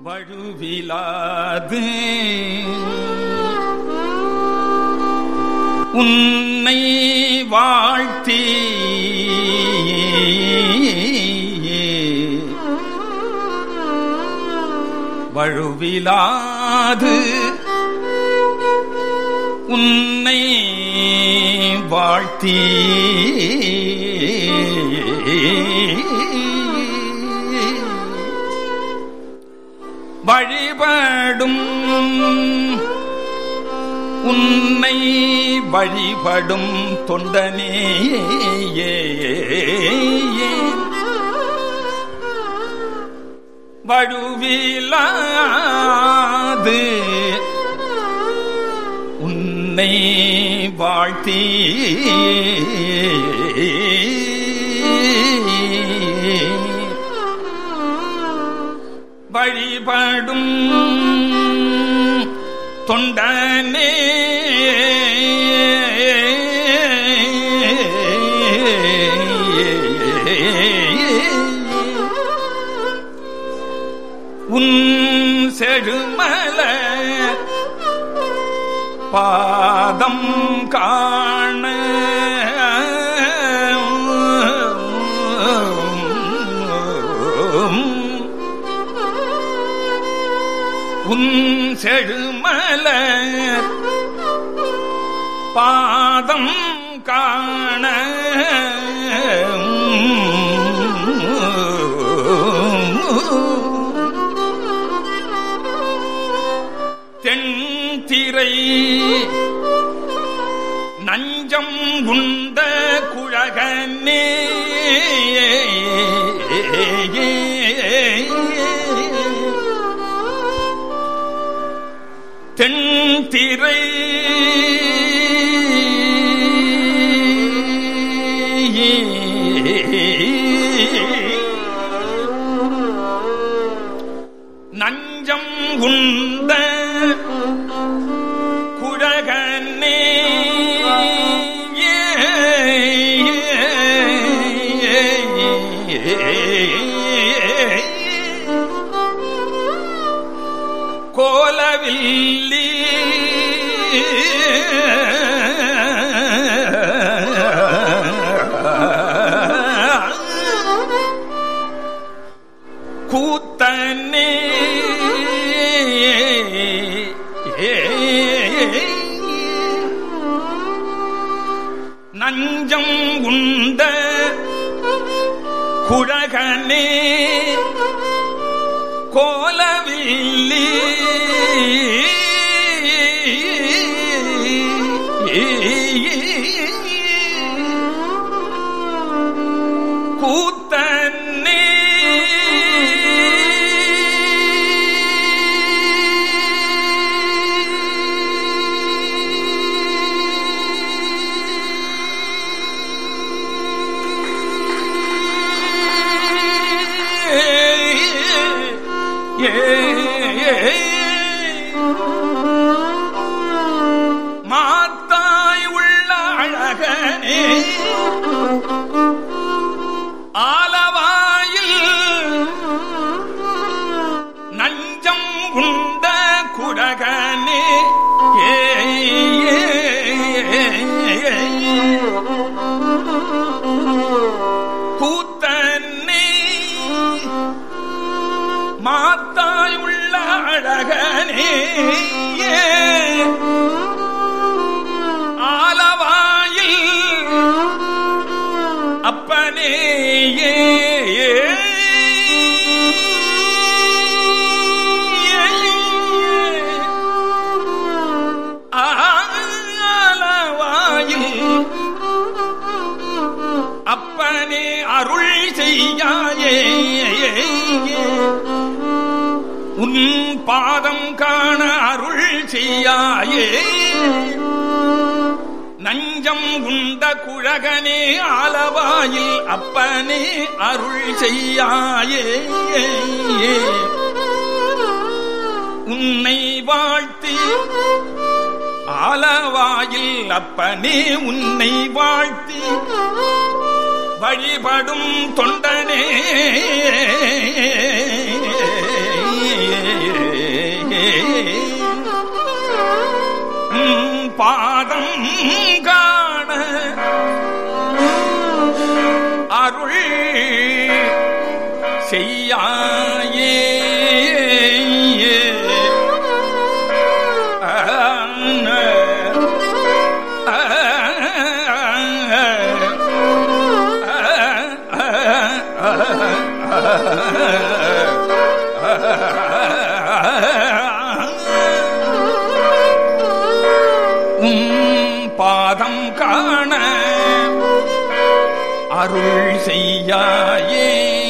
வழுவிலாது உன்னை வாழ்த்தி வழுவிலாது உன்னை வாழ்த்தி வழிபடும் உன்னை வழிபடும் தொண்டனே வழுவிலாது உன்னை வாழ்த்தி வழிபடும் தொண்டனே உன் செழுமல பாதம் காண உன் செழுமல பாதம் காண தென்திரை நஞ்சம் உண்ட குழகனே தென்திரை நஞ்சம் உண்ட குழகனே கோலவில்லி கூத்தனே நஞ்சம் உண்ட குழகனே கோலவில்லி கூத்தன்னே மாத்தாய் உள்ள அழகனே ஆலவாயில் நஞ்சம் உண்ட குடகனே ஏ கூத்தன்னே மாத்தாய் உள்ள அழகனே ஆலவாயில் அப்பனே ஆலவாயில் அப்பனே அருள் செய்யாயே உன் பாதம் காண அருள் செய்யாயே நஞ்சம் உண்ட குழகனே ஆலவாயில் அப்பனே அருள் செய்யாயே உன்னை வாழ்த்தி ஆலவாயில் அப்பனே உன்னை வாழ்த்தி வழிபடும் தொண்டனே பாதம் காண அருள் செய்யாயே உம் பாதம் காண அருள் செய்யாயே